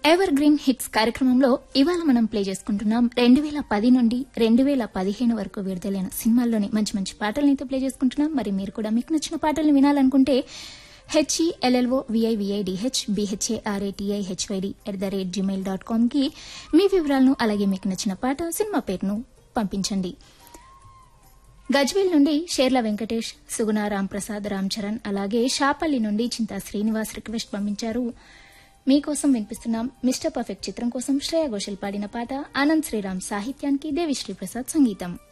ever green hits కార్యక్రమంలో ఇవాళ మనం ప్లే చేసుకుంటున్నాం రెండు వేల పది నుండి రెండు వేల పదిహేను వరకు విడుదలైన సినిమాల్లోని మంచి మంచి పాటలను అయితే ప్లే చేసుకుంటున్నాం మరి మీరు కూడా మీకు నచ్చిన పాటలను వినాలనుకుంటే HELLO విఐవిఐడిహెచ్ BHARATI HYD at the rate Gmail dot com కి మీ వివరాలను అలాగే మీకు నచ్చిన పాట సినిమా పేరును పంపించండి గజ్వేల్ నుండి షేర్ల వెంకటేష్ సుగుణ రాంప్రసాద్ రామ్ చరణ్ అలాగే షాపల్లి నుండి చింతా శ్రీనివాస్ రిక్వెస్ట్ పంపించారు మీకోసం వినిపిస్తున్నాం మిస్టర్ పర్ఫెక్ట్ చిత్రం కోసం శ్రేయా ఘోషల్ పాడిన పాట ఆనంద్ శ్రీరామ్ సాహిత్యానికి దేవిశ్రీ ప్రసాద్ సంగీతం